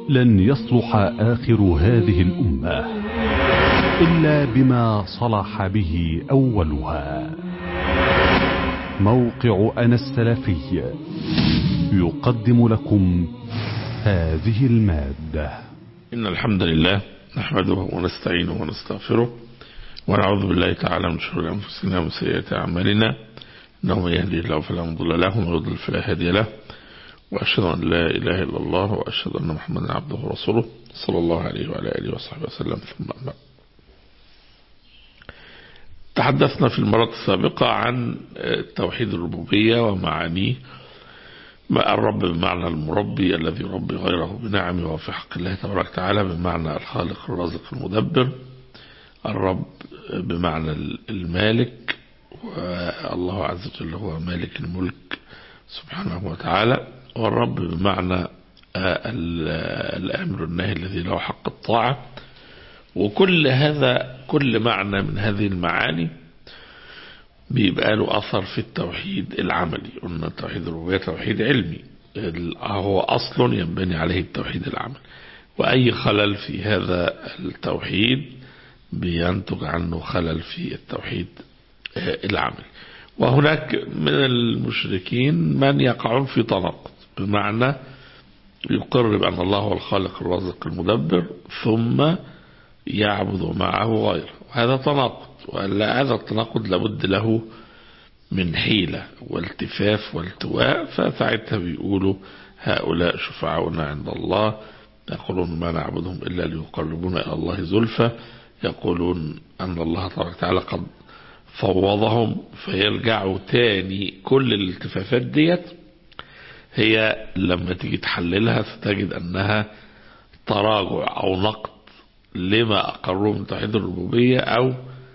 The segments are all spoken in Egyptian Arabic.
لن يصلح آخر هذه الأمة إلا بما صلح به أولها موقع أنا السلفي يقدم لكم هذه المادة إن الحمد لله نحمده ونستعينه ونستغفره ونعوذ بالله تعالى من شرور أنفسنا ومن سيئات أعمالنا إنه من يهدي الله فلا مضل له ومن يضلل فلا هادي له وأشهد أن لا إله إلا الله وأشهد أن محمدا عبده ورسوله صلى الله عليه وعلى آله وصحبه وسلم ثم أما تحدثنا في المرة السابقة عن توحيد الربوبية ومعانيه ما الرب بمعنى المربي الذي يربي غيره بنعمه وفي حق الله تبارك وتعالى بمعنى الخالق الرازق المدبر الرب بمعنى المالك والله عز وجل هو مالك الملك سبحانه وتعالى والرب بمعنى الأمر النهي الذي له حق الطاعة وكل هذا كل معنى من هذه المعاني بيبقى له أثر في التوحيد العملي قلنا التوحيد الربوبية توحيد علمي هو أصل ينبني عليه التوحيد العملي وأي خلل في هذا التوحيد بينتج عنه خلل في التوحيد العملي وهناك من المشركين من يقعون في تناقض بمعنى يقر بأن الله هو الخالق الرازق المدبر ثم يعبد معه غيره وهذا تناقض ولا هذا التناقض لابد له من حيلة والتفاف والتواء فساعتها بيقولوا هؤلاء شفعاؤنا عند الله يقولون ما نعبدهم إلا ليقربونا إلى الله زلفى يقولون أن الله تبارك وتعالى قد فوضهم فيرجعوا تاني كل الالتفافات ديت هي لما تيجي تحللها ستجد أنها تراجع أو نقد لما أقروا من توحيد الربوبية أو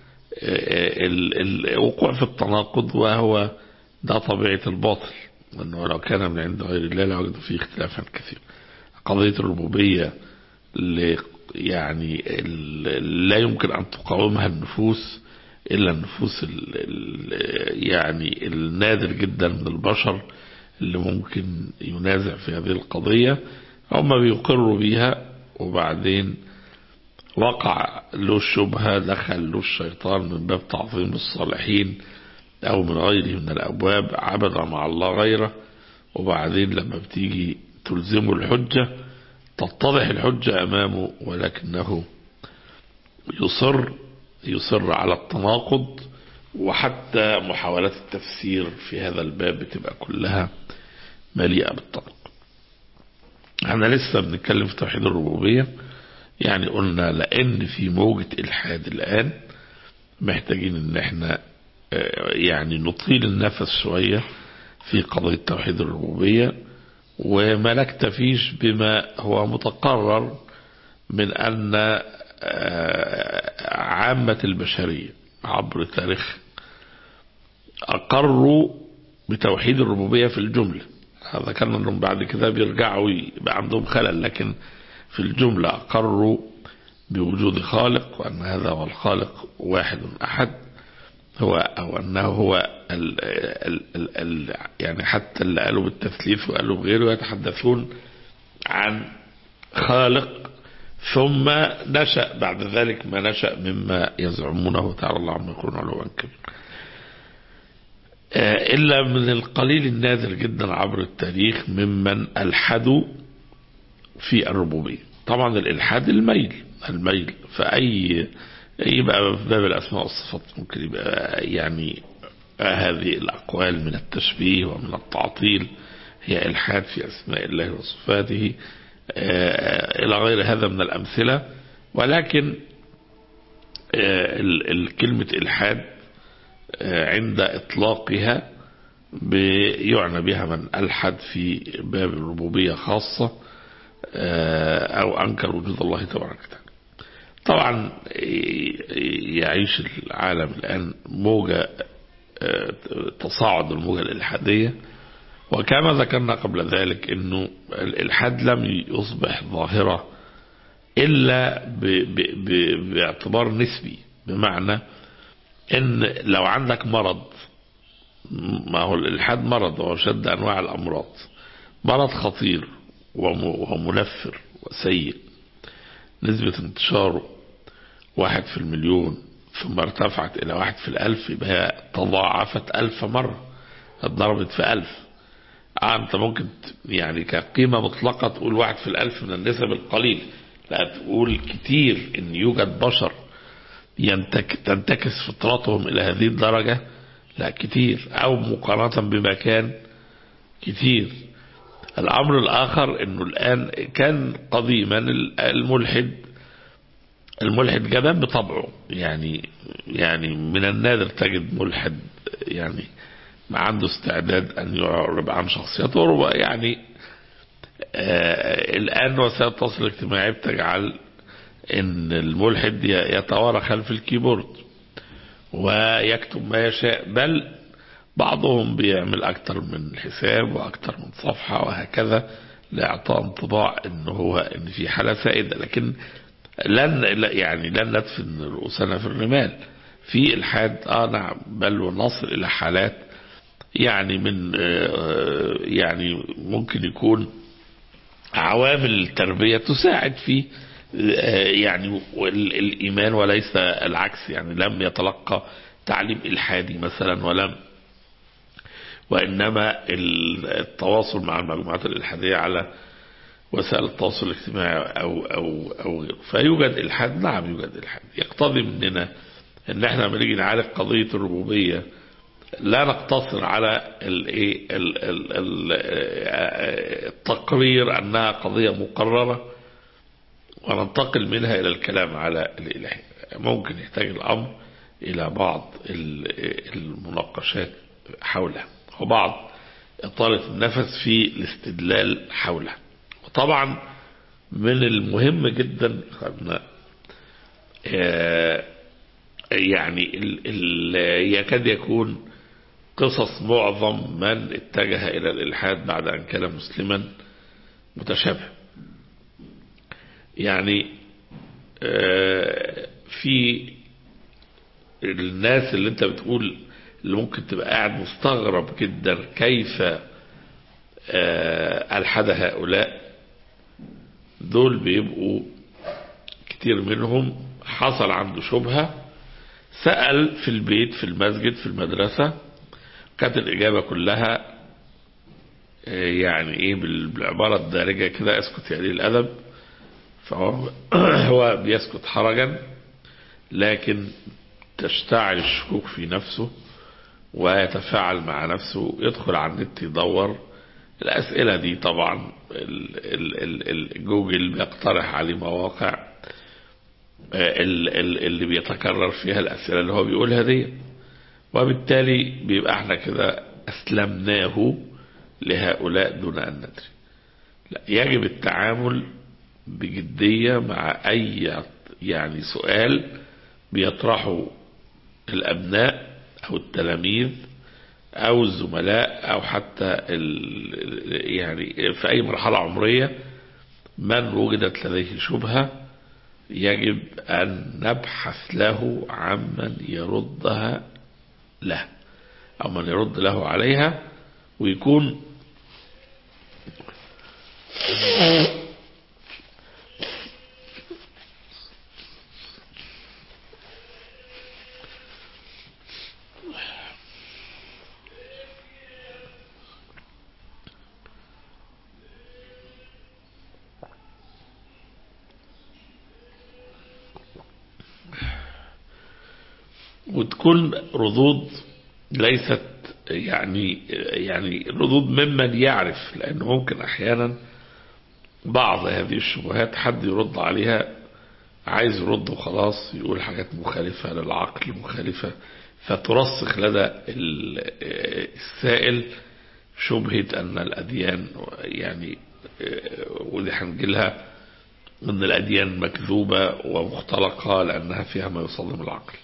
الوقوع في التناقض وهو ده طبيعة الباطل أنه لو كان من عند غير الله لوجد فيه اختلافا كثيرا قضية الربوبية يعني لا يمكن أن تقاومها النفوس إلا النفوس ال ال يعني النادر جدا من البشر اللي ممكن ينازع في هذه القضية هم بيقروا بيها وبعدين وقع له الشبهة دخل له الشيطان من باب تعظيم الصالحين أو من غيره من الأبواب عبد مع الله غيره وبعدين لما بتيجي تلزمه الحجة تتضح الحجة أمامه ولكنه يصر يصر على التناقض وحتى محاولات التفسير في هذا الباب بتبقى كلها مليئة بالتناقض احنا لسه بنتكلم في توحيد الربوبية يعني قلنا لأن في موجة إلحاد الآن محتاجين ان احنا يعني نطيل النفس شوية في قضية توحيد الربوبية وما نكتفيش بما هو متقرر من أن عامة البشرية عبر تاريخ أقروا بتوحيد الربوبية في الجملة هذا كان أنهم بعد كده بيرجعوا يبقى عندهم خلل لكن في الجملة أقروا بوجود خالق وأن هذا هو الخالق واحد أحد هو أو أنه هو ال ال ال ال يعني حتى اللي قالوا بالتثليث وقالوا بغيره يتحدثون عن خالق ثم نشأ بعد ذلك ما نشأ مما يزعمونه تعالى الله عما يقولون علوا كبير إلا من القليل النادر جدا عبر التاريخ ممن ألحدوا في الربوبية طبعا الإلحاد الميل الميل فأي يبقى في باب الأسماء والصفات ممكن يبقى يعني هذه الأقوال من التشبيه ومن التعطيل هي إلحاد في أسماء الله وصفاته إلى غير هذا من الأمثلة ولكن الكلمة إلحاد عند إطلاقها يعنى بها من ألحد في باب الربوبية خاصة أو أنكر وجود الله تبارك وتعالى طبعا يعيش العالم الآن موجة تصاعد الموجة الإلحادية وكما ذكرنا قبل ذلك أنه الإلحاد لم يصبح ظاهرة إلا ب ب ب باعتبار نسبي بمعنى ان لو عندك مرض ما هو الالحاد مرض وهو شد انواع الامراض مرض خطير ومنفر وسيء نسبة انتشاره واحد في المليون ثم ارتفعت إلى واحد في الألف يبقى هي تضاعفت ألف مرة اتضربت في ألف آه أنت ممكن يعني كقيمة مطلقة تقول واحد في الألف من النسب القليل لا تقول كتير إن يوجد بشر ينتك تنتكس فطرتهم إلى هذه الدرجة لا كتير أو مقارنة بما كان كتير الأمر الآخر أنه الآن كان قديما الملحد الملحد جبان بطبعه يعني يعني من النادر تجد ملحد يعني ما عنده استعداد أن يعرب عن شخصيته يعني آه الآن وسائل التواصل الاجتماعي بتجعل ان الملحد يتوارى خلف الكيبورد ويكتب ما يشاء بل بعضهم بيعمل اكتر من حساب واكتر من صفحة وهكذا لاعطاء انطباع ان هو ان في حالة سائدة لكن لن يعني لن ندفن رؤوسنا في الرمال في الحاد اه نعم بل ونصل الى حالات يعني من آه يعني ممكن يكون عوامل التربية تساعد في يعني الإيمان وليس العكس يعني لم يتلقى تعليم إلحادي مثلا ولم وإنما التواصل مع المجموعات الإلحادية على وسائل التواصل الاجتماعي أو, أو, أو غيره فيوجد إلحاد نعم يوجد إلحاد يقتضي مننا ان احنا لما نيجي نعالج قضية الربوبية لا نقتصر على التقرير انها قضية مقررة وننتقل منها إلى الكلام على الإلهية ممكن يحتاج الأمر إلى بعض المناقشات حولها وبعض إطالة النفس في الاستدلال حولها وطبعا من المهم جدا يعني يكاد يكون قصص معظم من اتجه إلى الإلحاد بعد أن كان مسلما متشابه يعني في الناس اللي انت بتقول اللي ممكن تبقى قاعد مستغرب جدا كيف ألحد هؤلاء دول بيبقوا كتير منهم حصل عنده شبهة سأل في البيت في المسجد في المدرسة كانت الإجابة كلها يعني ايه بالعبارة الدارجة كده اسكت يا قليل الأدب فهو هو بيسكت حرجا لكن تشتعل الشكوك في نفسه ويتفاعل مع نفسه يدخل على النت يدور الأسئلة دي طبعا الجوجل بيقترح عليه مواقع اللي بيتكرر فيها الأسئلة اللي هو بيقولها دي وبالتالي بيبقى احنا كده أسلمناه لهؤلاء دون أن ندري لا يجب التعامل بجدية مع أي يعني سؤال بيطرحه الأبناء أو التلاميذ أو الزملاء أو حتى يعني في أي مرحلة عمرية من وجدت لديه شبهة يجب أن نبحث له عمن يردها له أو من يرد له عليها ويكون وتكون ردود ليست يعني يعني ردود ممن يعرف لأنه ممكن أحيانا بعض هذه الشبهات حد يرد عليها عايز يرد وخلاص يقول حاجات مخالفة للعقل مخالفة فترسخ لدى السائل شبهة أن الأديان يعني ودي هنجيلها أن الأديان مكذوبة ومختلقة لأنها فيها ما يصدم العقل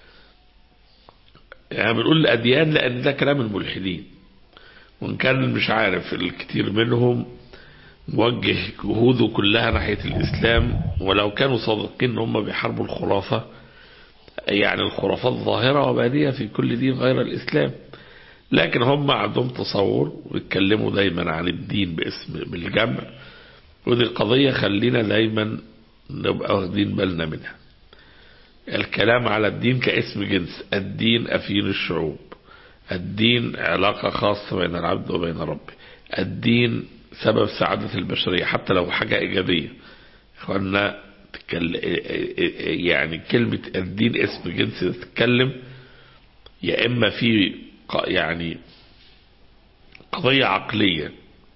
يعني بنقول الأديان لأن ده كلام الملحدين وإن كان مش عارف الكثير منهم موجه جهوده كلها ناحية الإسلام ولو كانوا صادقين ان هم بيحاربوا الخرافة يعني الخرافات ظاهرة وبادية في كل دين غير الإسلام لكن هم عندهم تصور ويتكلموا دايما عن الدين باسم بالجمع ودي قضية خلينا دايما نبقى واخدين بالنا منها الكلام على الدين كاسم جنس الدين أفين الشعوب الدين علاقة خاصة بين العبد وبين ربه الدين سبب سعادة البشرية حتى لو حاجة إيجابية اخوانا يعني كلمة الدين اسم جنس تتكلم يا إما في يعني قضية عقلية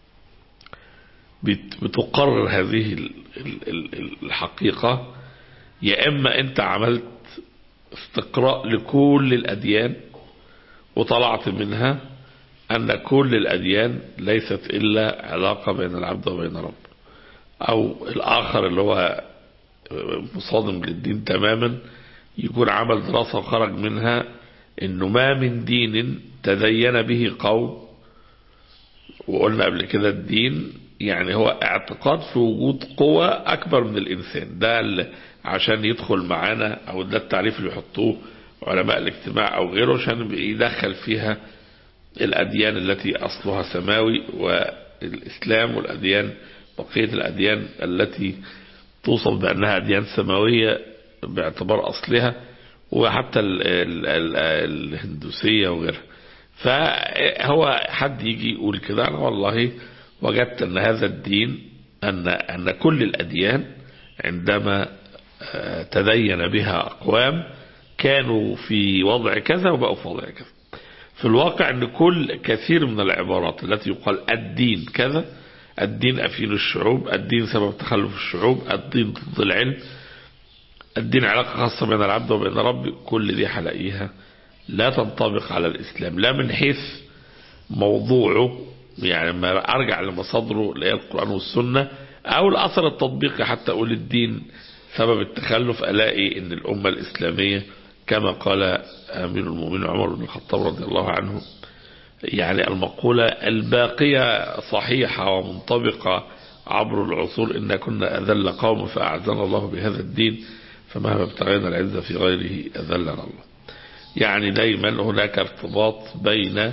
بتقرر هذه الحقيقة يا إما أنت عملت استقراء لكل الأديان وطلعت منها أن كل الأديان ليست إلا علاقة بين العبد وبين رب أو الآخر اللي هو مصادم للدين تماما يكون عمل دراسة وخرج منها انه ما من دين تدين به قوم وقلنا قبل كده الدين يعني هو اعتقاد في وجود قوة اكبر من الانسان ده عشان يدخل معانا او ده التعريف اللي يحطوه علماء الاجتماع او غيره عشان يدخل فيها الاديان التي اصلها سماوي والاسلام والاديان بقية الاديان التي توصف بانها اديان سماوية باعتبار اصلها وحتى ال ال ال الهندوسية وغيرها فهو حد يجي يقول كده أنا والله وجدت أن هذا الدين أن, أن كل الأديان عندما تدين بها أقوام كانوا في وضع كذا وبقوا في وضع كذا في الواقع أن كل كثير من العبارات التي يقال الدين كذا الدين أفين الشعوب الدين سبب تخلف الشعوب الدين ضد العلم الدين علاقة خاصة بين العبد وبين رب كل دي هلاقيها لا تنطبق على الإسلام لا من حيث موضوعه يعني ما أرجع لمصادره اللي هي القرآن والسنة أو الأثر التطبيقي حتى أقول الدين سبب التخلف ألاقي أن الأمة الإسلامية كما قال أمير المؤمنين عمر بن الخطاب رضي الله عنه يعني المقولة الباقية صحيحة ومنطبقة عبر العصور إن كنا أذل قوم فأعزنا الله بهذا الدين فمهما ابتغينا العزة في غيره أذلنا الله يعني دايما هناك ارتباط بين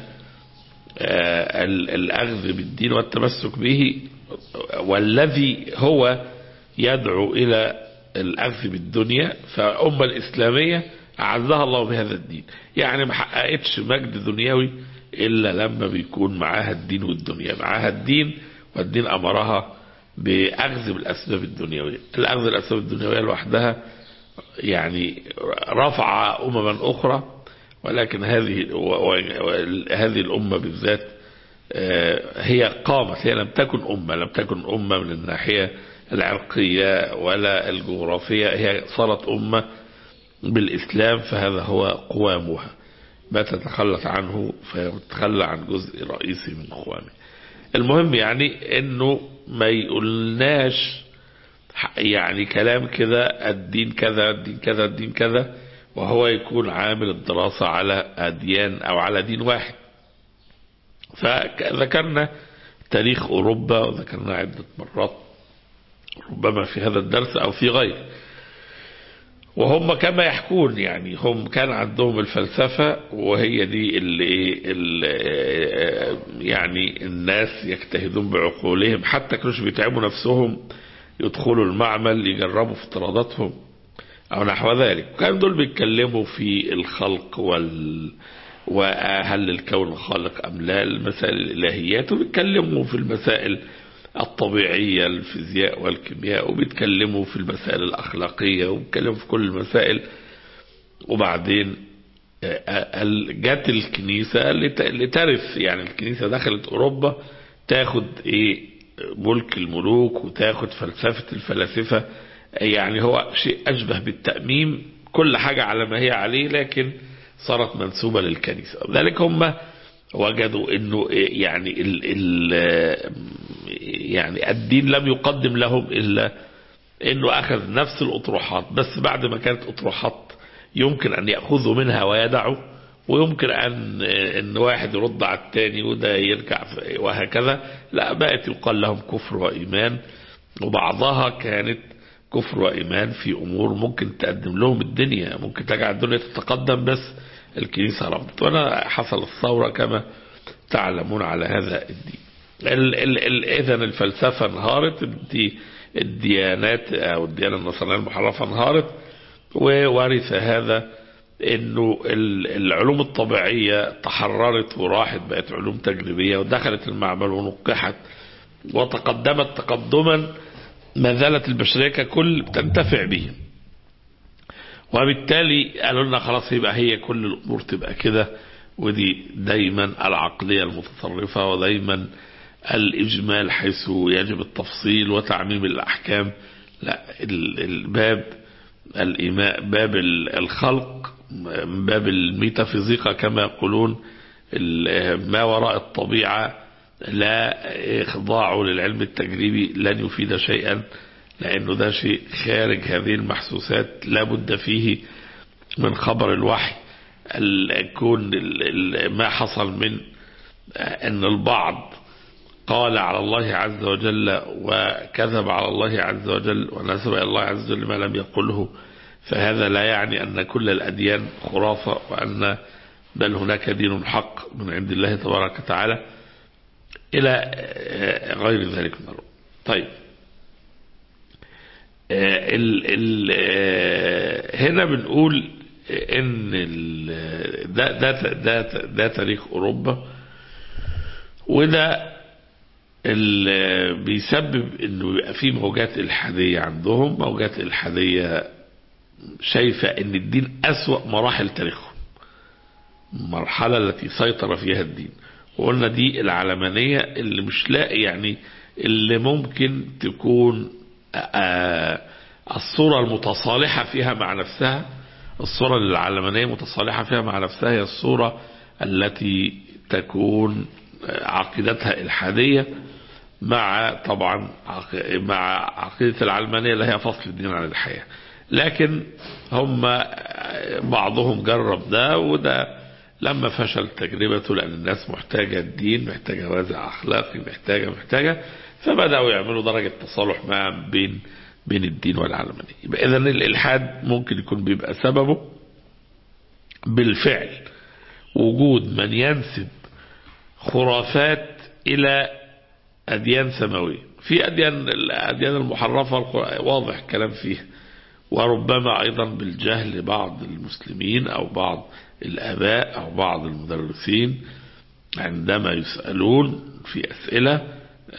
الأخذ بالدين والتمسك به والذي هو يدعو إلى الأخذ بالدنيا فأمة الإسلامية أعزها الله بهذا الدين يعني ما حققتش مجد دنيوي إلا لما بيكون معاها الدين والدنيا معاها الدين والدين أمرها بأخذ بالأسباب الدنيوية الأخذ بالأسباب الدنيوية لوحدها يعني رفع أمما أخرى ولكن هذه هذه الأمة بالذات هي قامت هي لم تكن أمة لم تكن أمة من الناحية العرقية ولا الجغرافية هي صارت أمة بالإسلام فهذا هو قوامها ما تتخلص عنه فيتخلى عن جزء رئيسي من قوامه المهم يعني انه ما يقولناش يعني كلام كده الدين كذا الدين كذا الدين كذا وهو يكون عامل الدراسة على أديان أو على دين واحد فذكرنا تاريخ أوروبا وذكرنا عدة مرات ربما في هذا الدرس أو في غيره وهم كما يحكون يعني هم كان عندهم الفلسفة وهي دي اللي, اللي يعني الناس يجتهدون بعقولهم حتى كانوش بيتعبوا نفسهم يدخلوا المعمل يجربوا افتراضاتهم او نحو ذلك كان دول بيتكلموا في الخلق وال وهل الكون خالق ام لا المسائل الالهيات وبيتكلموا في المسائل الطبيعية الفيزياء والكيمياء وبيتكلموا في المسائل الأخلاقية وبيتكلموا في كل المسائل وبعدين جت الكنيسة لترث يعني الكنيسة دخلت أوروبا تاخد إيه ملك الملوك وتاخد فلسفة الفلاسفة يعني هو شيء أشبه بالتأميم كل حاجة على ما هي عليه لكن صارت منسوبة للكنيسة ذلك هم وجدوا انه يعني ال ال يعني الدين لم يقدم لهم الا انه اخذ نفس الاطروحات بس بعد ما كانت اطروحات يمكن ان ياخذوا منها ويدعوا ويمكن ان ان واحد يرد على الثاني وده يرجع وهكذا لا بقت يقال لهم كفر وايمان وبعضها كانت كفر وايمان في امور ممكن تقدم لهم الدنيا ممكن تجعل الدنيا تتقدم بس الكنيسة رفضت وانا حصل الثورة كما تعلمون على هذا الدين إذا الفلسفة انهارت الدي الديانات أو الديانة النصرانية المحرفة انهارت وورث هذا انه العلوم الطبيعية تحررت وراحت بقت علوم تجريبية ودخلت المعمل ونقحت وتقدمت تقدما ما زالت البشرية ككل بتنتفع به وبالتالي قالوا لنا خلاص يبقى هي كل الامور تبقى كده ودي دايما العقلية المتطرفة ودايما الإجمال حيث يجب التفصيل وتعميم الأحكام لا الباب الإيماء باب الخلق باب الميتافيزيقا كما يقولون ما وراء الطبيعة لا إخضاعه للعلم التجريبي لن يفيد شيئا لأنه ده شيء خارج هذه المحسوسات لا بد فيه من خبر الوحي الكون ما حصل من أن البعض قال على الله عز وجل وكذب على الله عز وجل ونسب إلى الله عز وجل ما لم يقله فهذا لا يعني أن كل الأديان خرافة وأن بل هناك دين حق من عند الله تبارك وتعالى إلى غير ذلك من الأمور طيب ال ال هنا بنقول ان ده ده ده ده تاريخ اوروبا وده اللي بيسبب انه يبقى في موجات الحاديه عندهم موجات الحاديه شايفه ان الدين اسوا مراحل تاريخهم المرحله التي سيطر فيها الدين وقلنا دي العلمانيه اللي مش لاقي يعني اللي ممكن تكون الصوره المتصالحه فيها مع نفسها الصورة العلمانية متصالحة فيها مع نفسها هي الصورة التي تكون عقيدتها الحادية مع طبعا مع عقيدة العلمانية اللي هي فصل الدين عن الحياة لكن هم بعضهم جرب ده وده لما فشل تجربته لأن الناس محتاجة الدين محتاجة وازع أخلاقي محتاجة محتاجة فبدأوا يعملوا درجة تصالح ما بين بين الدين والعلمانية يبقى إذا الإلحاد ممكن يكون بيبقى سببه بالفعل وجود من ينسب خرافات إلى أديان سماوية في أديان الأديان المحرفة واضح كلام فيها وربما أيضا بالجهل بعض المسلمين أو بعض الآباء أو بعض المدرسين عندما يسألون في أسئلة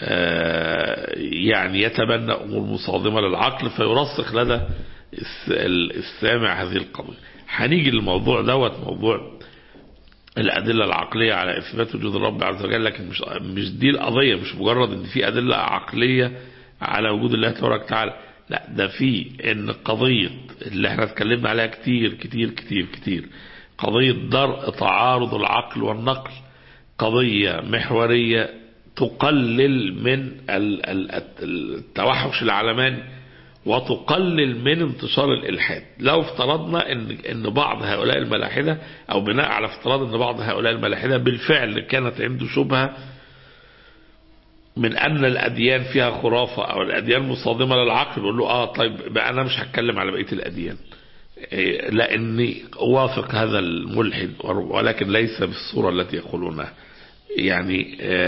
يعني يتبنى أمور مصادمة للعقل فيرسخ لدى السامع هذه القضية هنيجي للموضوع دوت موضوع الأدلة العقلية على إثبات وجود الرب عز وجل لكن مش مش دي القضية مش مجرد إن في أدلة عقلية على وجود الله تبارك وتعالى لا ده في إن قضية اللي احنا اتكلمنا عليها كتير كتير كتير كتير قضية درء تعارض العقل والنقل قضية محورية تقلل من التوحش العلماني وتقلل من انتشار الإلحاد لو افترضنا ان ان بعض هؤلاء الملاحدة او بناء على افتراض ان بعض هؤلاء الملاحدة بالفعل كانت عنده شبهة من ان الاديان فيها خرافة او الاديان مصادمة للعقل يقول له اه طيب بقى انا مش هتكلم على بقية الاديان لاني اوافق هذا الملحد ولكن ليس بالصورة التي يقولونها يعني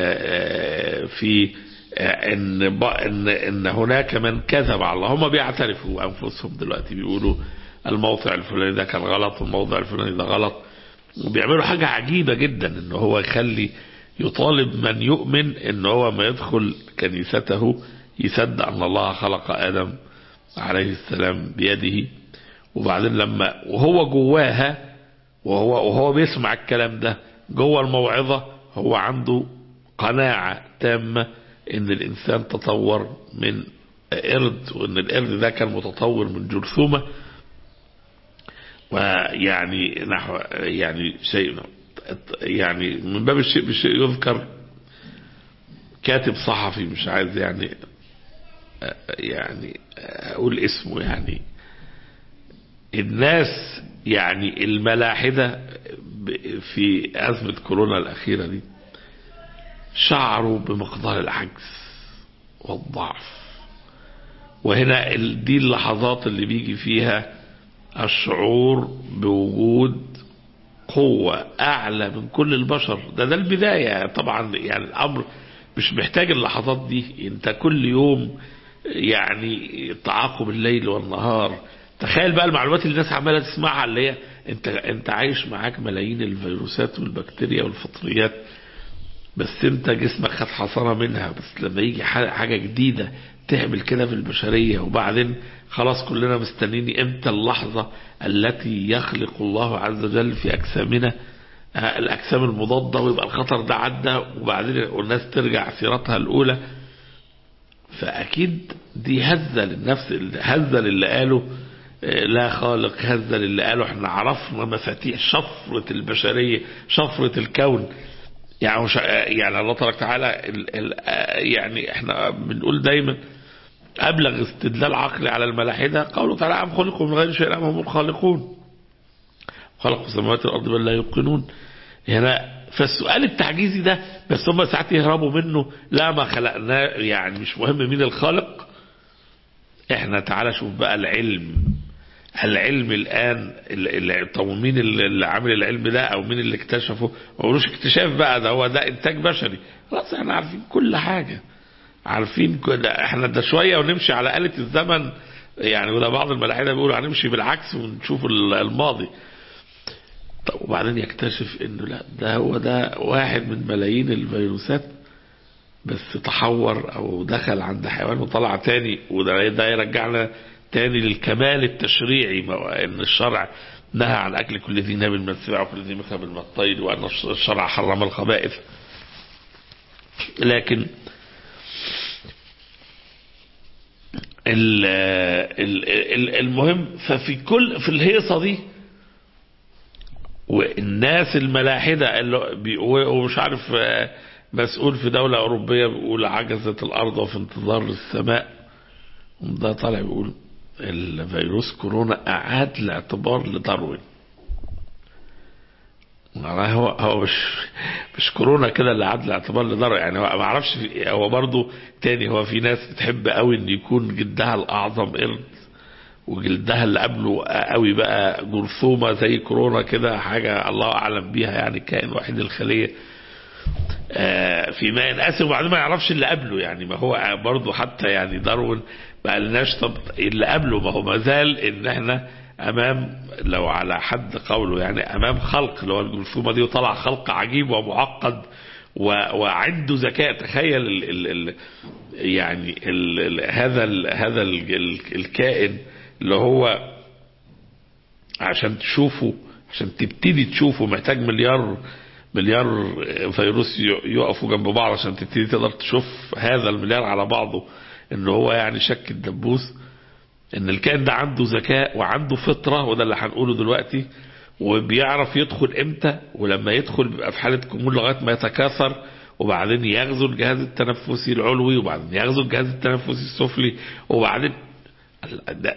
في ان ان ان هناك من كذب على الله هم بيعترفوا انفسهم دلوقتي بيقولوا الموضع الفلاني ده كان غلط والموضع الفلاني ده غلط وبيعملوا حاجة عجيبة جدا ان هو يخلي يطالب من يؤمن ان هو ما يدخل كنيسته يصدق ان الله خلق ادم عليه السلام بيده وبعدين لما وهو جواها وهو وهو بيسمع الكلام ده جوه الموعظة هو عنده قناعة تامة ان الانسان تطور من قرد وان القرد ده كان متطور من جرثومة ويعني نحو يعني شيء يعني من باب الشيء بالشيء يذكر كاتب صحفي مش عايز يعني يعني اقول اسمه يعني الناس يعني الملاحدة في أزمة كورونا الأخيرة دي شعروا بمقدار العجز والضعف وهنا دي اللحظات اللي بيجي فيها الشعور بوجود قوة أعلى من كل البشر ده ده البداية طبعا يعني الأمر مش محتاج اللحظات دي انت كل يوم يعني تعاقب الليل والنهار تخيل بقى المعلومات اللي الناس عماله تسمعها اللي هي انت انت عايش معاك ملايين الفيروسات والبكتيريا والفطريات بس انت جسمك خد حصانه منها بس لما يجي حاجه جديده تعمل كده في البشريه وبعدين خلاص كلنا مستنيين امتى اللحظه التي يخلق الله عز وجل في اجسامنا الاجسام المضاده ويبقى الخطر ده عدى وبعدين والناس ترجع سيرتها الاولى فاكيد دي هزه للنفس هزه للي قاله لا خالق هزه للي قاله احنا عرفنا مفاتيح شفره البشريه شفره الكون يعني مش يعني الله تبارك وتعالى ال ال يعني احنا بنقول دايما ابلغ استدلال عقلي على الملاحده قوله تعالى ام خلقوا من غير شيء ام هم الخالقون خلقوا السماوات والارض بل لا يوقنون هنا فالسؤال التعجيزي ده بس هم ساعات يهربوا منه لا ما خلقناه يعني مش مهم مين الخالق احنا تعالى شوف بقى العلم العلم الان طب مين اللي عامل العلم ده او مين اللي اكتشفه ما قولوش اكتشاف بقى ده هو ده انتاج بشري خلاص احنا عارفين كل حاجه عارفين كل احنا ده شويه ونمشي على آلة الزمن يعني وده بعض الملاحده بيقولوا هنمشي بالعكس ونشوف الماضي طب وبعدين يكتشف انه لا ده هو ده واحد من ملايين الفيروسات بس تحور او دخل عند حيوان وطلع تاني وده ده يرجعنا تاني للكمال التشريعي ان الشرع نهى عن اكل كل ذي ناب من السبع وكل ذي مخلب من الطير وان الشرع حرم الخبائث لكن المهم ففي كل في الهيصه دي والناس الملاحده اللي ومش عارف مسؤول في دوله اوروبيه بيقول عجزت الارض وفي انتظار السماء ده طالع بيقول الفيروس كورونا اعاد الاعتبار لداروين هو هو مش مش كورونا كده اللي عاد الاعتبار لداروين يعني هو ما اعرفش هو برضه تاني هو في ناس بتحب قوي ان يكون جلدها الاعظم قرد وجلدها اللي قبله قوي بقى جرثومه زي كورونا كده حاجه الله اعلم بيها يعني كائن وحيد الخليه في ما ينقسم وبعدين ما يعرفش اللي قبله يعني ما هو برضه حتى يعني داروين ما قالناش طب اللي قبله ما هو ما زال ان احنا امام لو على حد قوله يعني امام خلق اللي هو الجرثومه دي وطلع خلق عجيب ومعقد وعنده ذكاء تخيل ال ال ال يعني ال ال هذا ال هذا ال ال الكائن اللي هو عشان تشوفه عشان تبتدي تشوفه محتاج مليار مليار فيروس يقفوا جنب بعض عشان تبتدي تقدر تشوف هذا المليار على بعضه ان هو يعني شك الدبوس ان الكائن ده عنده ذكاء وعنده فطره وده اللي هنقوله دلوقتي وبيعرف يدخل امتى ولما يدخل بيبقى في حاله كمون لغايه ما يتكاثر وبعدين يغزو الجهاز التنفسي العلوي وبعدين يغزو الجهاز التنفسي السفلي وبعدين ده,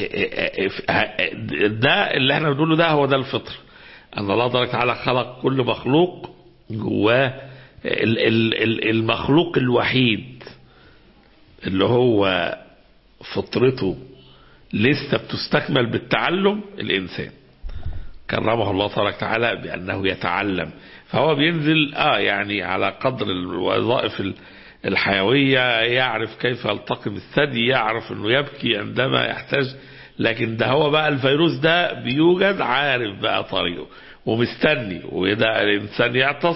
ده اللي احنا بنقوله ده هو ده الفطر ان الله تبارك وتعالى خلق كل مخلوق جواه المخلوق الوحيد اللي هو فطرته لسه بتستكمل بالتعلم الانسان كرمه الله تبارك وتعالى بانه يتعلم فهو بينزل اه يعني على قدر الوظائف الحيويه يعرف كيف يلتقم الثدي يعرف انه يبكي عندما يحتاج لكن ده هو بقى الفيروس ده بيوجد عارف بقى طريقه ومستني وده الانسان يعطس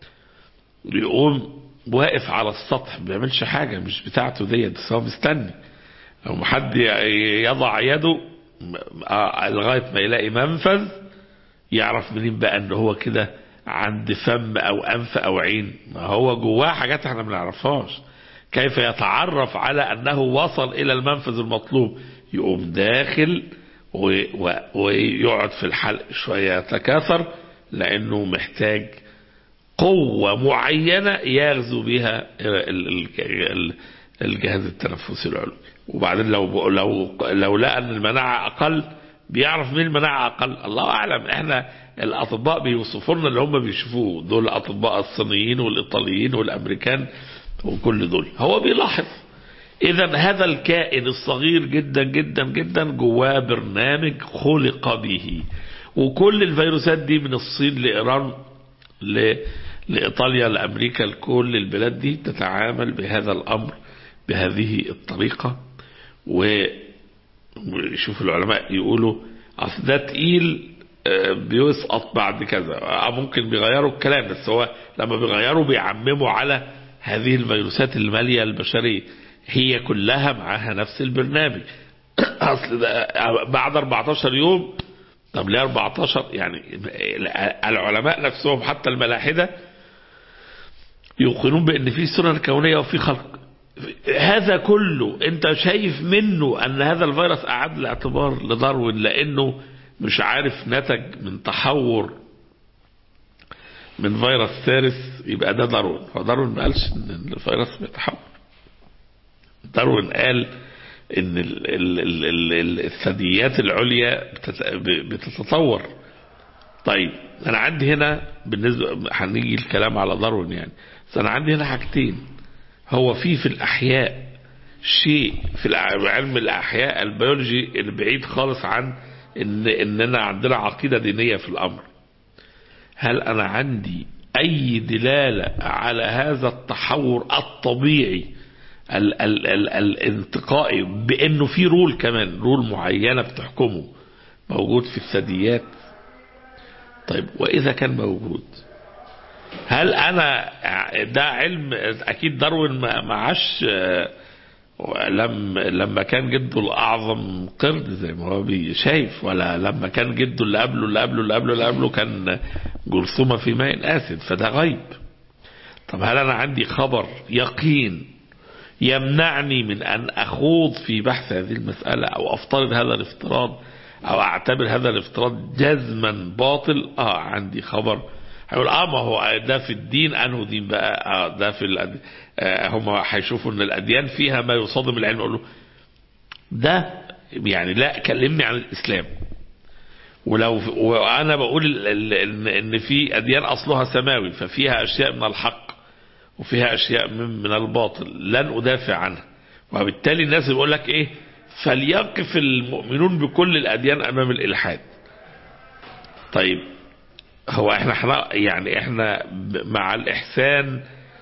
يقوم واقف على السطح ما بيعملش حاجه مش بتاعته ديت بس هو مستني او حد يضع يده لغايه ما يلاقي منفذ يعرف منين بقى ان هو كده عند فم او انف او عين ما هو جواه حاجات احنا ما نعرفهاش كيف يتعرف على انه وصل الى المنفذ المطلوب يقوم داخل ويقعد في الحلق شويه يتكاثر لانه محتاج قوة معينة يغزو بها الجهاز التنفسي العلوي وبعدين لو لو لو لقى ان المناعة اقل بيعرف مين المناعة اقل الله اعلم احنا الاطباء بيوصفوا لنا اللي هم بيشوفوه دول الاطباء الصينيين والايطاليين والامريكان وكل دول هو بيلاحظ اذا هذا الكائن الصغير جدا جدا جدا جواه برنامج خلق به وكل الفيروسات دي من الصين لايران لإيطاليا لأمريكا لكل البلاد دي تتعامل بهذا الأمر بهذه الطريقة وشوف العلماء يقولوا أصل ده تقيل بيسقط بعد كذا ممكن بيغيروا الكلام بس هو لما بيغيروا بيعمموا على هذه الفيروسات المالية البشرية هي كلها معاها نفس البرنامج اصل ده بعد 14 يوم طب ليه 14 يعني العلماء نفسهم حتى الملاحدة يوقنون بان في سنن كونية وفي خلق هذا كله انت شايف منه ان هذا الفيروس اعاد الاعتبار لداروين لانه مش عارف نتج من تحور من فيروس ثالث يبقى ده داروين فداروين ما قالش ان الفيروس بيتحور داروين قال ان ال ال ال ال الثدييات العليا بتتطور طيب انا عندي هنا بالنسبة هنيجي الكلام على داروين يعني بس انا عندي هنا حاجتين هو في في الاحياء شيء في علم الاحياء البيولوجي البعيد خالص عن ان اننا عندنا عقيدة دينية في الامر هل انا عندي اي دلالة على هذا التحور الطبيعي ال ال ال الانتقائي بانه في رول كمان رول معينة بتحكمه موجود في الثدييات طيب واذا كان موجود هل انا ده علم اكيد داروين ما عاش لم لما كان جده الاعظم قرد زي ما هو شايف ولا لما كان جده اللي قبله اللي قبله اللي قبله اللي قبله كان جرثومه في ماء اسد فده غيب طب هل انا عندي خبر يقين يمنعني من ان اخوض في بحث هذه المساله او افترض هذا الافتراض او اعتبر هذا الافتراض جزما باطل اه عندي خبر هيقول اه ما هو ده في الدين انه دين بقى اه ده في الأد... آه هم هيشوفوا ان الاديان فيها ما يصادم العلم اقول له ده يعني لا كلمني عن الاسلام ولو وانا بقول ان ان في اديان اصلها سماوي ففيها اشياء من الحق وفيها اشياء من, من الباطل لن ادافع عنها وبالتالي الناس بيقول لك ايه فليقف المؤمنون بكل الاديان امام الالحاد طيب هو احنا احنا يعني احنا مع الاحسان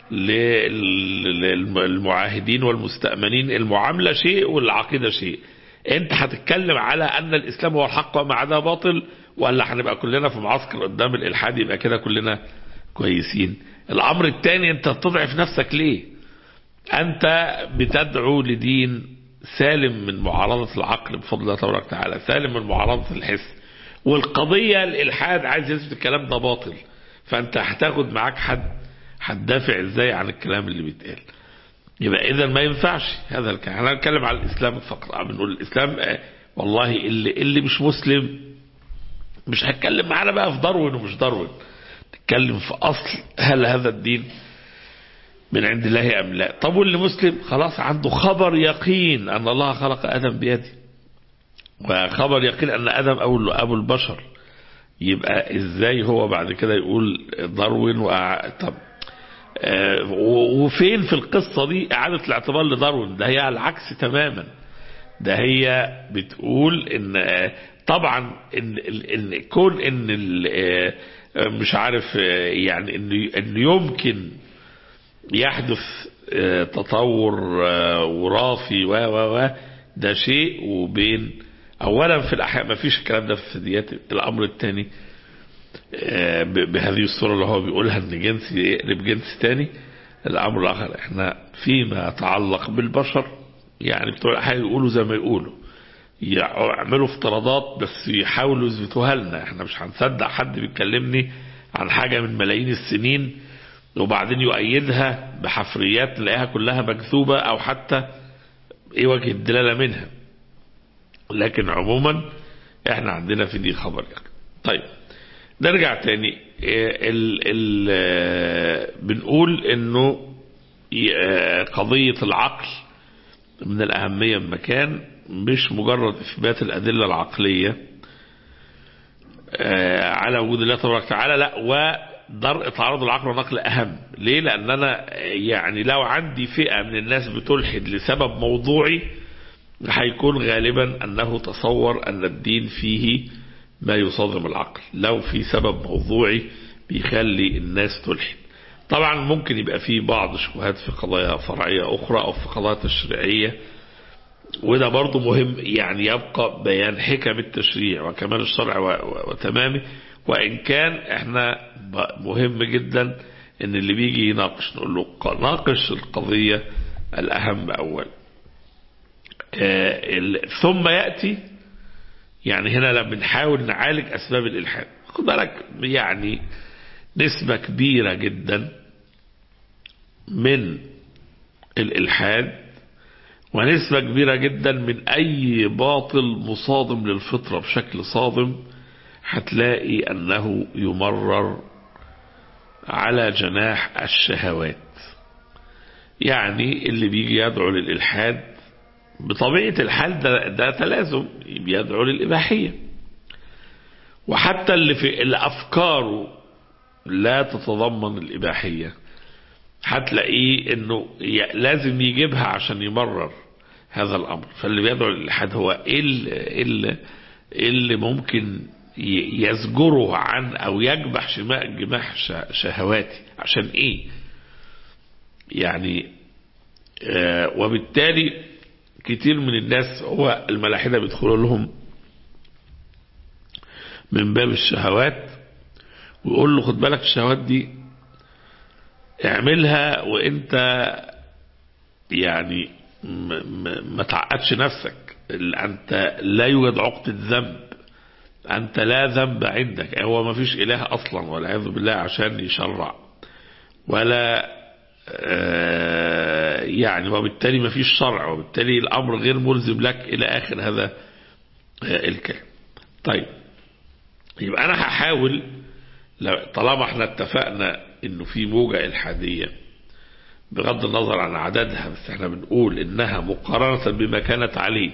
للمعاهدين والمستأمنين المعاملة شيء والعقيدة شيء انت هتتكلم على ان الاسلام هو الحق وما عداه باطل ولا هنبقى كلنا في معسكر قدام الالحاد يبقى كده كلنا كويسين الامر الثاني انت تضعف نفسك ليه انت بتدعو لدين سالم من معارضة العقل بفضل الله تبارك وتعالى سالم من معارضة الحس والقضية الإلحاد عايز يثبت الكلام ده باطل فأنت هتاخد معاك حد هتدافع ازاي عن الكلام اللي بيتقال يبقى إذا ما ينفعش هذا الكلام احنا هنتكلم على الإسلام فقط بنقول الإسلام اه والله اللي, اللي مش مسلم مش هتكلم معانا بقى في داروين ومش داروين نتكلم في أصل هل هذا الدين من عند الله أم لا طب واللي مسلم خلاص عنده خبر يقين أن الله خلق آدم بيده وخبر يقين أن آدم أول أبو البشر يبقى إزاي هو بعد كده يقول داروين وأع... طب آه وفين في القصة دي إعادة الاعتبار لداروين ده هي على العكس تماما ده هي بتقول إن آه طبعا إن, إن كون إن آه مش عارف يعني إن, إن يمكن يحدث تطور وراثي و و و ده شيء وبين اولا في الاحياء ما فيش الكلام ده في الثدييات الامر الثاني بهذه الصورة اللي هو بيقولها ان جنس يقلب جنس تاني الامر الاخر احنا فيما يتعلق بالبشر يعني بتوع الاحياء يقولوا زي ما يقولوا يعملوا افتراضات بس يحاولوا يثبتوها لنا احنا مش هنصدق حد بيكلمني عن حاجة من ملايين السنين وبعدين يؤيدها بحفريات نلاقيها كلها مكذوبة او حتى ايه وجه الدلالة منها لكن عموما احنا عندنا في دي خبر يعني. طيب نرجع تاني ال ال بنقول انه قضية العقل من الأهمية بمكان مش مجرد إثبات الأدلة العقلية على وجود الله تبارك وتعالى لا ودرء تعارض العقل والنقل أهم ليه لأن أنا يعني لو عندي فئة من الناس بتلحد لسبب موضوعي هيكون غالبا أنه تصور أن الدين فيه ما يصادم العقل لو في سبب موضوعي بيخلي الناس تلحد طبعا ممكن يبقى فيه بعض شبهات في قضايا فرعية أخرى أو في قضايا تشريعية وده برضو مهم يعني يبقى بيان حكم التشريع وكمال الشرع وتمامه وإن كان احنا مهم جدا ان اللي بيجي يناقش نقول له ناقش القضية الأهم أول ثم يأتي يعني هنا لما بنحاول نعالج أسباب الإلحاد خد بالك يعني نسبة كبيرة جدا من الإلحاد ونسبة كبيرة جدا من أي باطل مصادم للفطرة بشكل صادم هتلاقي أنه يمرر على جناح الشهوات يعني اللي بيجي يدعو للإلحاد بطبيعة الحال ده, ده تلازم بيدعو للإباحية وحتى اللي في اللي أفكاره لا تتضمن الإباحية هتلاقيه انه لازم يجيبها عشان يمرر هذا الامر فاللي بيدعو للالحاد هو ايه اللي, اللي ممكن يزجره عن او يجبح شماء جماح شهواتي عشان ايه يعني آه وبالتالي كتير من الناس هو الملاحدة بيدخلوا لهم من باب الشهوات ويقول له خد بالك الشهوات دي اعملها وانت يعني ما تعقدش نفسك انت لا يوجد عقدة ذنب انت لا ذنب عندك هو ما فيش اله اصلا والعياذ بالله عشان يشرع ولا يعني وبالتالي ما فيش شرع وبالتالي الامر غير ملزم لك الى اخر هذا الكلام طيب يبقى انا هحاول طالما احنا اتفقنا انه في موجة الحادية بغض النظر عن عددها بس احنا بنقول انها مقارنة بما كانت عليه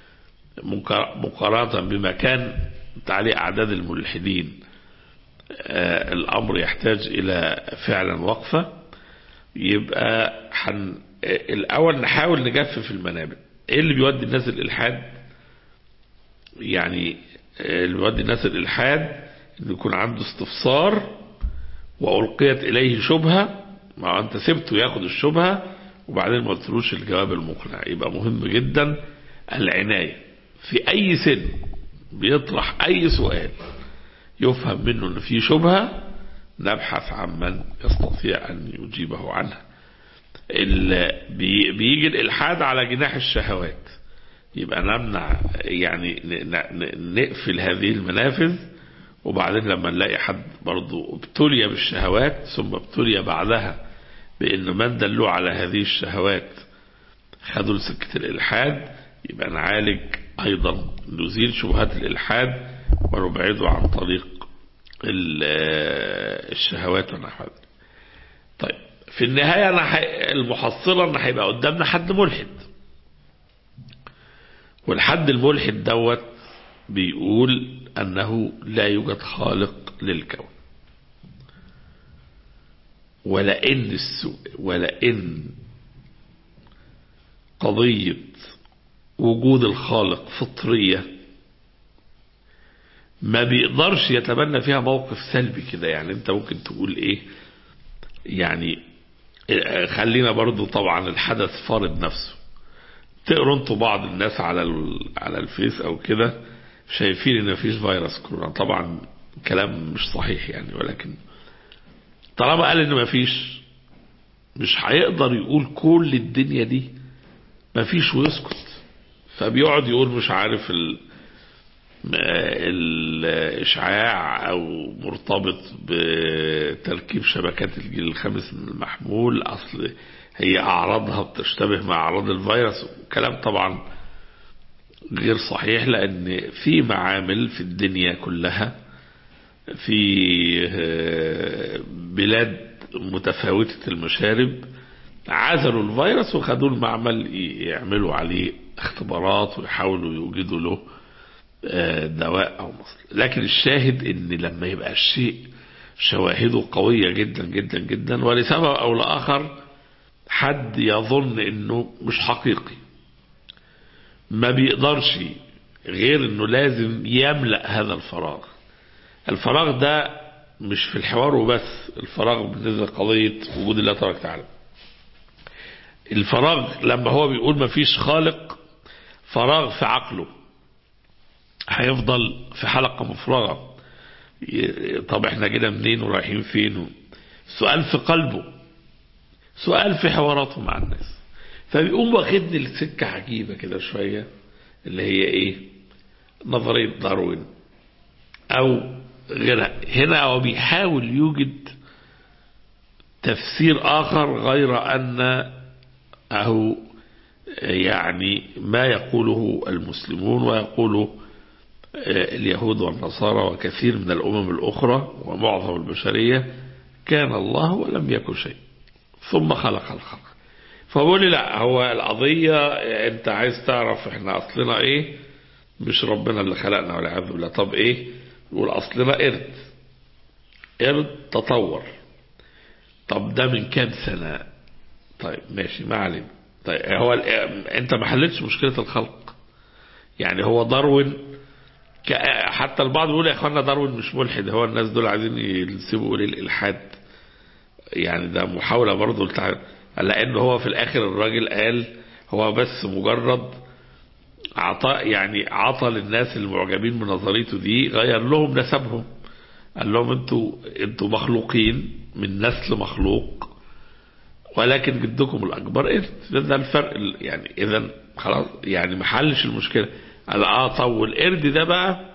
مقارنة بما كانت عليه اعداد الملحدين آه الامر يحتاج الى فعلا وقفة يبقى حن الاول نحاول نجفف المنابع ايه اللي بيودي الناس الالحاد يعني اللي بيودي الناس الالحاد انه يكون عنده استفسار وألقيت إليه شبهة ما أنت سبته ياخد الشبهة وبعدين ما قلتلوش الجواب المقنع يبقى مهم جدا العناية في أي سن بيطرح أي سؤال يفهم منه أن في شبهة نبحث عن من يستطيع أن يجيبه عنها بيجي الإلحاد على جناح الشهوات يبقى نمنع يعني نقفل هذه المنافذ وبعدين لما نلاقي حد برضه ابتلي بالشهوات ثم ابتلي بعدها بأن من دلوا على هذه الشهوات خدوا لسكة الإلحاد يبقى نعالج أيضا نزيل شبهات الإلحاد ونبعده عن طريق الشهوات ونحو ذلك طيب في النهاية أنا المحصلة أن هيبقى قدامنا حد ملحد والحد الملحد دوت بيقول أنه لا يوجد خالق للكون ولئن السوء ولئن قضية وجود الخالق فطرية ما بيقدرش يتبنى فيها موقف سلبي كده يعني انت ممكن تقول ايه يعني خلينا برضو طبعا الحدث فارض نفسه تقروا انتوا بعض الناس على على الفيس او كده شايفين ان مفيش فيروس كورونا طبعا كلام مش صحيح يعني ولكن طالما قال ان مفيش مش هيقدر يقول كل الدنيا دي مفيش ويسكت فبيقعد يقول مش عارف ال الإشعاع أو مرتبط بتركيب شبكات الجيل الخامس من المحمول أصل هي أعراضها بتشتبه مع أعراض الفيروس كلام طبعا غير صحيح لأن في معامل في الدنيا كلها في بلاد متفاوتة المشارب عزلوا الفيروس وخدوا المعمل يعملوا عليه اختبارات ويحاولوا يوجدوا له دواء أو مصل لكن الشاهد ان لما يبقى الشيء شواهده قوية جدا جدا جدا ولسبب أو لآخر حد يظن انه مش حقيقي ما بيقدرش غير انه لازم يملأ هذا الفراغ الفراغ ده مش في الحوار وبس الفراغ بالنسبة لقضية وجود الله تبارك وتعالى الفراغ لما هو بيقول ما فيش خالق فراغ في عقله هيفضل في حلقة مفرغة طب احنا جينا منين ورايحين فين سؤال في قلبه سؤال في حواراته مع الناس فبيقوم واخدني لسكة عجيبة كده شوية اللي هي ايه نظرية داروين او غيرها هنا هو بيحاول يوجد تفسير آخر غير أن أهو يعني ما يقوله المسلمون ويقوله اليهود والنصارى وكثير من الأمم الأخرى ومعظم البشرية كان الله ولم يكن شيء ثم خلق الخلق فبقول لي لا هو القضية انت عايز تعرف احنا اصلنا ايه مش ربنا اللي خلقنا والعياذ بالله طب ايه يقول اصلنا قرد قرد تطور طب ده من كام سنة طيب ماشي ما علينا طيب هو انت ما حلتش مشكلة الخلق يعني هو داروين حتى البعض بيقول يا اخوانا داروين مش ملحد هو الناس دولعايزين ينسبوا للالحاد يعني ده محاولة برضه لان هو في الاخر الراجل قال هو بس مجرد عطاء يعني عطى للناس المعجبين بنظريته دي غير لهم نسبهم قال لهم انتوا انتوا مخلوقين من نسل مخلوق ولكن جدكم الاكبر قرد ده, ده الفرق يعني اذا خلاص يعني ما حلش المشكله قال اه طب القرد ده بقى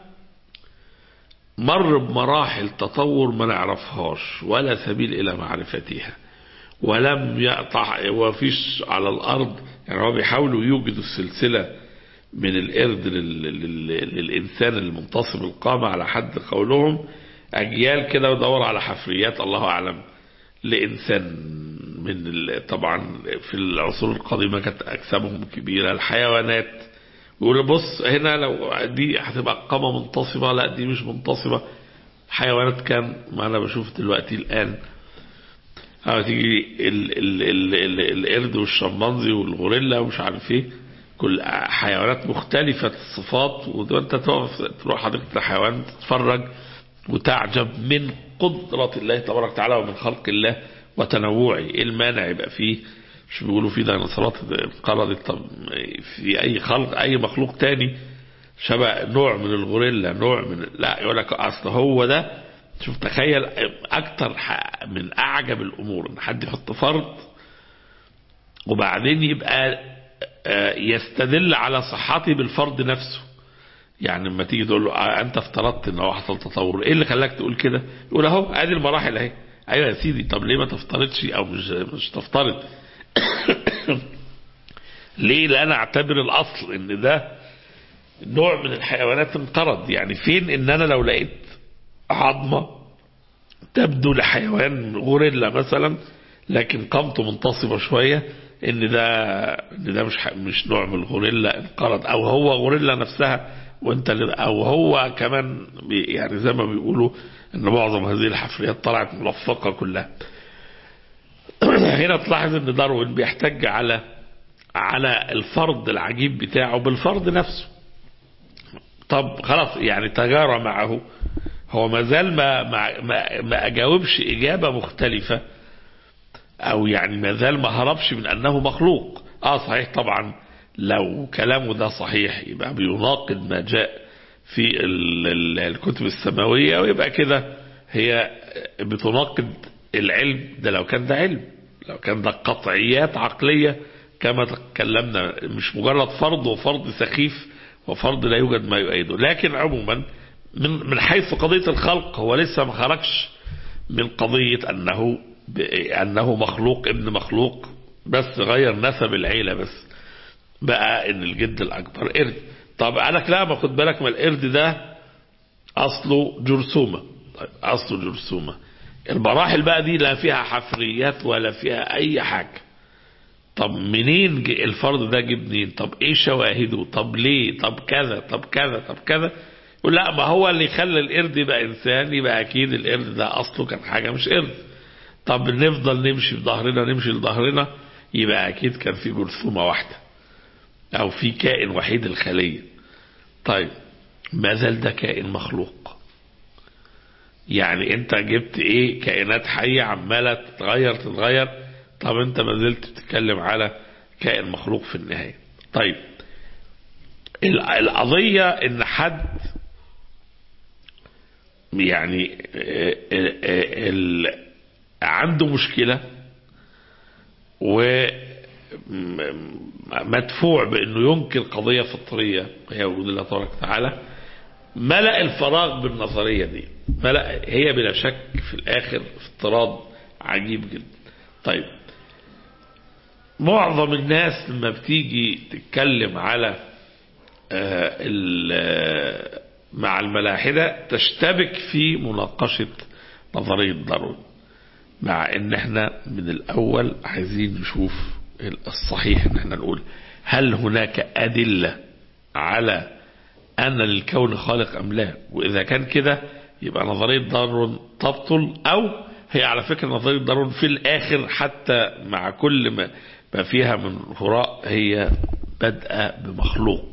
مر بمراحل تطور ما نعرفهاش ولا سبيل الى معرفتها ولم يقطع وفيش على الارض يعني هو بيحاولوا يوجدوا السلسله من القرد للإنسان المنتصب القامة على حد قولهم أجيال كده ودور على حفريات الله أعلم لإنسان من طبعا في العصور القديمة كانت أجسامهم كبيرة الحيوانات يقول بص هنا لو دي هتبقى قامة منتصبة لا دي مش منتصبة حيوانات كان ما أنا بشوف دلوقتي الآن تيجي القرد والشمبانزي والغوريلا ومش عارف ايه كل حيوانات مختلفة الصفات وانت تقف تروح حديقة الحيوان تتفرج وتعجب من قدرة الله تبارك وتعالى ومن خلق الله وتنوعه ايه المانع يبقى فيه مش بيقولوا في ديناصورات انقرضت طب في اي خلق اي مخلوق تاني شبه نوع من الغوريلا نوع من لا يقول لك اصل هو ده شوف تخيل اكتر من اعجب الامور ان حد يحط فرض وبعدين يبقى يستدل على صحته بالفرض نفسه يعني لما تيجي تقول له انت افترضت ان هو حصل تطور ايه اللي خلاك تقول كده يقول اهو ادي المراحل اهي ايوه يا سيدي طب ليه ما تفترضش او مش مش تفترض ليه لا انا اعتبر الاصل ان ده نوع من الحيوانات انقرض يعني فين ان انا لو لقيت عظمه تبدو لحيوان غوريلا مثلا لكن قامته منتصبه شويه ان ده ان ده مش مش نوع من الغوريلا انقرض او هو غوريلا نفسها وانت او هو كمان يعني زي ما بيقولوا ان معظم هذه الحفريات طلعت ملفقه كلها هنا تلاحظ ان داروين بيحتج على على الفرض العجيب بتاعه بالفرض نفسه طب خلاص يعني تجارى معه هو ما زال ما ما ما, ما اجاوبش اجابه مختلفه او يعني ما زال ما هربش من انه مخلوق اه صحيح طبعا لو كلامه ده صحيح يبقى بيناقض ما جاء في الكتب السماوية ويبقى كده هي بتناقض العلم ده لو كان ده علم لو كان ده قطعيات عقلية كما تكلمنا مش مجرد فرض وفرض سخيف وفرض لا يوجد ما يؤيده لكن عموما من من حيث قضية الخلق هو لسه ما خرجش من قضية أنه أنه مخلوق ابن مخلوق بس غير نسب العيلة بس بقى ان الجد الاكبر قرد طب قالك لا ما خد بالك ما القرد ده اصله جرثومة طيب اصله جرثومة المراحل بقى دي لا فيها حفريات ولا فيها اي حاجة طب منين الفرد ده جه منين طب ايه شواهده طب ليه طب كذا طب كذا طب كذا يقول لا ما هو اللي خلى القرد يبقى انسان يبقى اكيد القرد ده اصله كان حاجة مش قرد طب نفضل نمشي في ظهرنا نمشي لظهرنا يبقى اكيد كان في جرثومة واحدة او في كائن وحيد الخلية طيب ما زال ده كائن مخلوق يعني انت جبت ايه كائنات حية عمالة تتغير تتغير طب انت ما زلت بتتكلم على كائن مخلوق في النهاية طيب القضية ان حد يعني ال عنده مشكلة ومدفوع بانه ينكر قضية فطرية هي وجود الله تبارك وتعالى ملأ الفراغ بالنظرية دي ملأ هي بلا شك في الاخر افتراض عجيب جدا طيب معظم الناس لما بتيجي تتكلم على مع الملاحدة تشتبك في مناقشة نظرية داروين مع ان احنا من الاول عايزين نشوف الصحيح ان احنا نقول هل هناك ادلة على ان للكون خالق ام لا واذا كان كده يبقى نظرية داروين تبطل او هي على فكرة نظرية داروين في الاخر حتى مع كل ما, ما فيها من هراء هي بدأ بمخلوق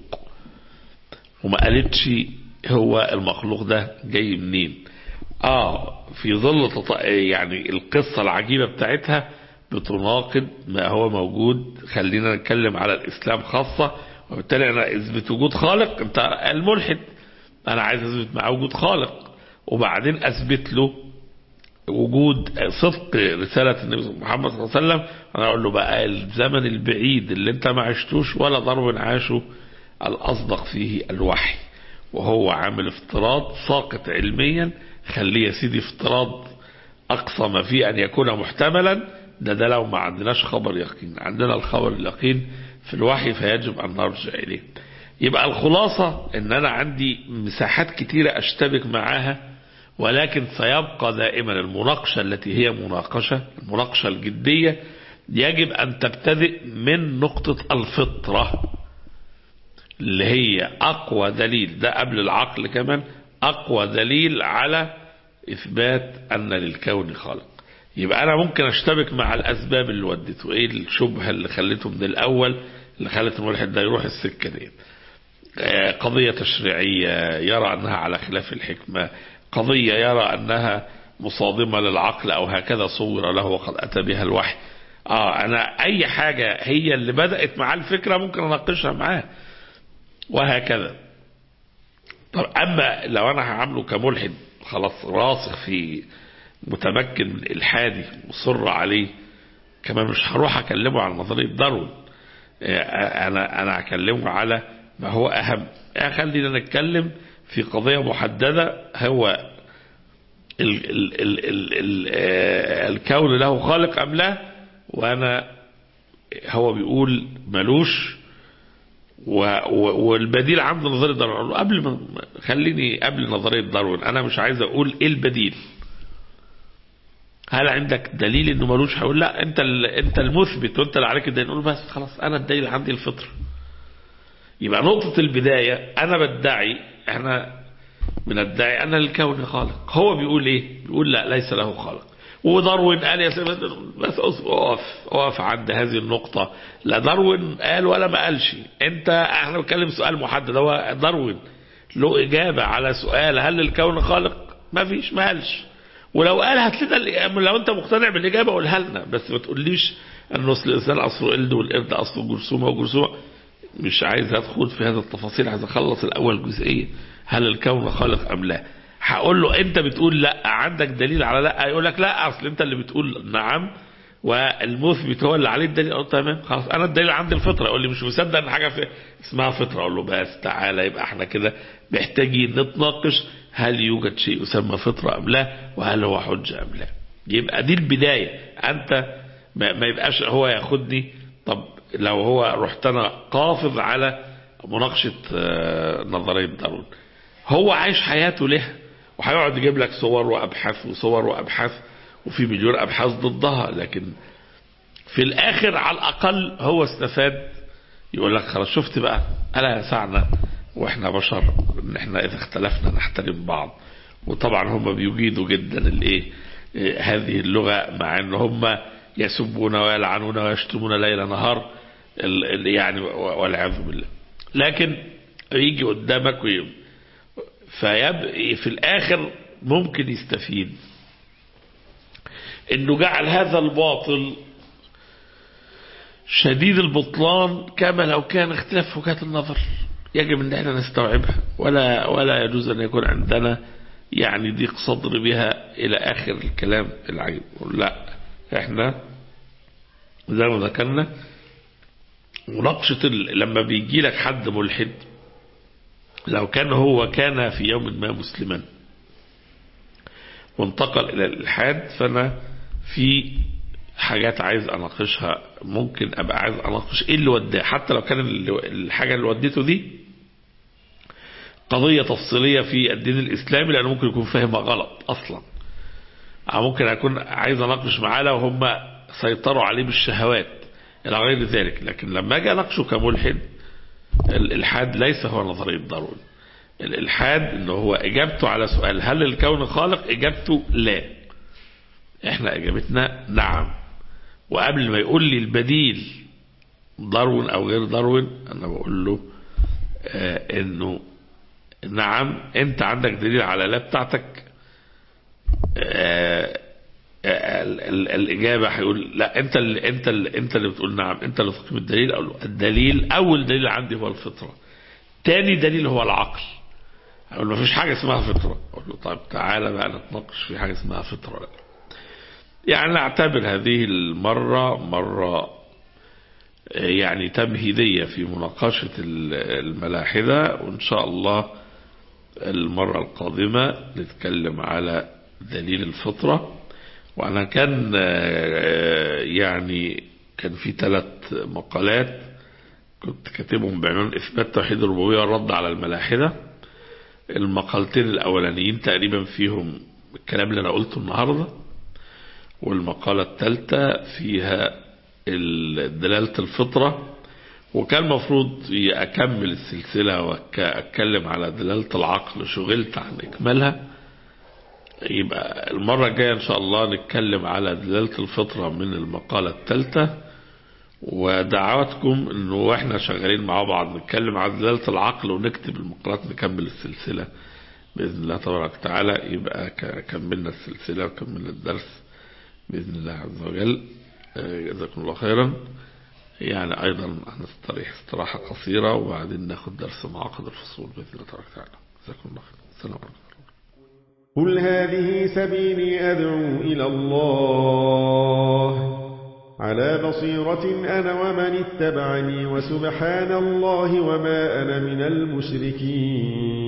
وما قالتش هو المخلوق ده جاي منين اه في ظل يعني القصة العجيبة بتاعتها بتناقض ما هو موجود خلينا نتكلم على الاسلام خاصة وبالتالي انا اثبت وجود خالق انت الملحد انا عايز اثبت معاه وجود خالق وبعدين اثبت له وجود صدق رسالة النبي محمد صلى الله عليه وسلم انا اقول له بقى الزمن البعيد اللي انت ما عشتوش ولا ضرب عاشه الاصدق فيه الوحي وهو عامل افتراض ساقط علميا خليه يا سيدي افتراض اقصى ما فيه ان يكون محتملا ده ده لو ما عندناش خبر يقين عندنا الخبر اليقين في الوحي فيجب ان نرجع اليه يبقى الخلاصة ان انا عندي مساحات كتيرة اشتبك معاها ولكن سيبقى دائما المناقشة التي هي مناقشة المناقشة الجدية يجب ان تبتدئ من نقطة الفطرة اللي هي اقوى دليل ده قبل العقل كمان اقوى دليل على اثبات ان للكون خالق يبقى انا ممكن اشتبك مع الاسباب اللي ودته ايه الشبهة اللي خلته من الاول اللي خلت الملحد ده يروح السكة دي قضية تشريعية يرى انها على خلاف الحكمة قضية يرى انها مصادمة للعقل او هكذا صور له وقد اتى بها الوحي اه انا اي حاجة هي اللي بدأت مع الفكرة ممكن اناقشها معاه وهكذا طب اما لو انا هعامله كملحد خلاص راسخ في متمكن من الحادي مصر عليه كمان مش هروح اكلمه عن نظريه داروين انا انا هكلمه على ما هو اهم خلينا نتكلم في قضيه محدده هو ال ال ال ال ال الكون له خالق ام لا وانا هو بيقول ملوش والبديل عند نظريه داروين قبل ما خليني قبل نظريه داروين انا مش عايز اقول ايه البديل هل عندك دليل انه ملوش هقول لا انت انت المثبت وانت اللي عليك الدليل نقول بس خلاص انا الدليل عندي الفطر يبقى نقطة البداية انا بدعي احنا بندعي ان الكون خالق هو بيقول ايه بيقول لا ليس له خالق وداروين قال يا سيدي بس اقف اقف عند هذه النقطة لا داروين قال ولا ما قالش انت احنا بنتكلم سؤال محدد هو داروين له اجابة على سؤال هل الكون خالق ما فيش ما قالش ولو قال هات لنا لو انت مقتنع بالاجابه قولها لنا بس ما تقوليش ان اصل الانسان اصله قلد والقرد اصله جرثومه وجرثومه مش عايز ادخل في هذه التفاصيل عايز اخلص الاول جزئيه هل الكون خالق ام لا هقول له انت بتقول لا عندك دليل على لا يقول لك لا اصل انت اللي بتقول نعم والمثبت هو اللي عليه الدليل اقول تمام خلاص انا الدليل عندي الفطره يقول لي مش مصدق ان حاجه في اسمها فطره اقول له بس تعالى يبقى احنا كده محتاجين نتناقش هل يوجد شيء يسمى فطرة أم لا وهل هو حجة أم لا يبقى دي البداية أنت ما يبقاش هو ياخدني طب لو هو رحت أنا قافز على مناقشة نظرية داروين هو عايش حياته لها وهيقعد يجيب لك صور وأبحاث وصور وأبحاث وفي مليون أبحاث ضدها لكن في الآخر على الأقل هو استفاد يقول لك خلاص شفت بقى ألا يسعنا واحنا بشر ان احنا اذا اختلفنا نحترم بعض وطبعا هم بيجيدوا جدا الايه هذه اللغة مع ان هم يسبون ويلعنون ويشتمون ليل نهار يعني والعياذ بالله لكن يجي قدامك ويجي فيبقى في الاخر ممكن يستفيد انه جعل هذا الباطل شديد البطلان كما لو كان اختلاف وجهات النظر يجب ان احنا نستوعبها ولا ولا يجوز ان يكون عندنا يعني ضيق صدر بها الى اخر الكلام العجيب لا احنا زي ما ذكرنا مناقشة لما بيجي لك حد ملحد لو كان هو كان في يوم ما مسلما وانتقل الى الالحاد فانا في حاجات عايز اناقشها ممكن ابقى عايز اناقش ايه اللي وداه حتى لو كان الحاجه اللي وديته دي قضيه تفصيليه في الدين الاسلامي لانه ممكن يكون فاهمها غلط اصلا او ممكن اكون عايز اناقش معاه لو هم سيطروا عليه بالشهوات الى غير ذلك لكن لما اجي اناقشه كملحد الالحاد ليس هو نظريه داروين الالحاد ان هو اجابته على سؤال هل الكون خالق اجابته لا احنا اجابتنا نعم وقبل ما يقول لي البديل داروين او غير داروين انا بقول له آه انه نعم انت عندك دليل على لا بتاعتك آه ال ال الاجابه هيقول لا انت اللي انت اللي انت اللي بتقول نعم انت اللي تقيم الدليل اقول له الدليل اول دليل عندي هو الفطره تاني دليل هو العقل اقول له مفيش حاجه اسمها فطره اقول له طيب تعالى بقى نتناقش في حاجه اسمها فطره لا. يعني نعتبر هذه المره مره يعني تمهيديه في مناقشه الملاحده وان شاء الله المره القادمه نتكلم على دليل الفطره وانا كان يعني كان في ثلاث مقالات كنت كاتبهم بعنوان اثبات توحيد الربوبيه والرد على الملاحده المقالتين الاولانيين تقريبا فيهم الكلام اللي انا قلته النهارده والمقاله الثالثه فيها دلاله الفطره وكان المفروض اكمل السلسله واتكلم على دلاله العقل شغلت عن اكمالها يبقى المرة الجاية إن شاء الله نتكلم على دلالة الفطرة من المقالة الثالثة ودعواتكم إنه وإحنا شغالين مع بعض نتكلم على دلالة العقل ونكتب المقالات نكمل السلسلة بإذن الله تبارك وتعالى يبقى كملنا السلسلة وكملنا الدرس بإذن الله عز وجل جزاكم الله خيرا يعني أيضا هنستريح استراحة قصيرة وبعدين ناخد درس معقد الفصول بإذن الله تبارك وتعالى جزاكم الله خيرا السلام عليكم قل هذه سبيلي أدعو إلى الله على بصيرة أنا ومن اتبعني وسبحان الله وما أنا من المشركين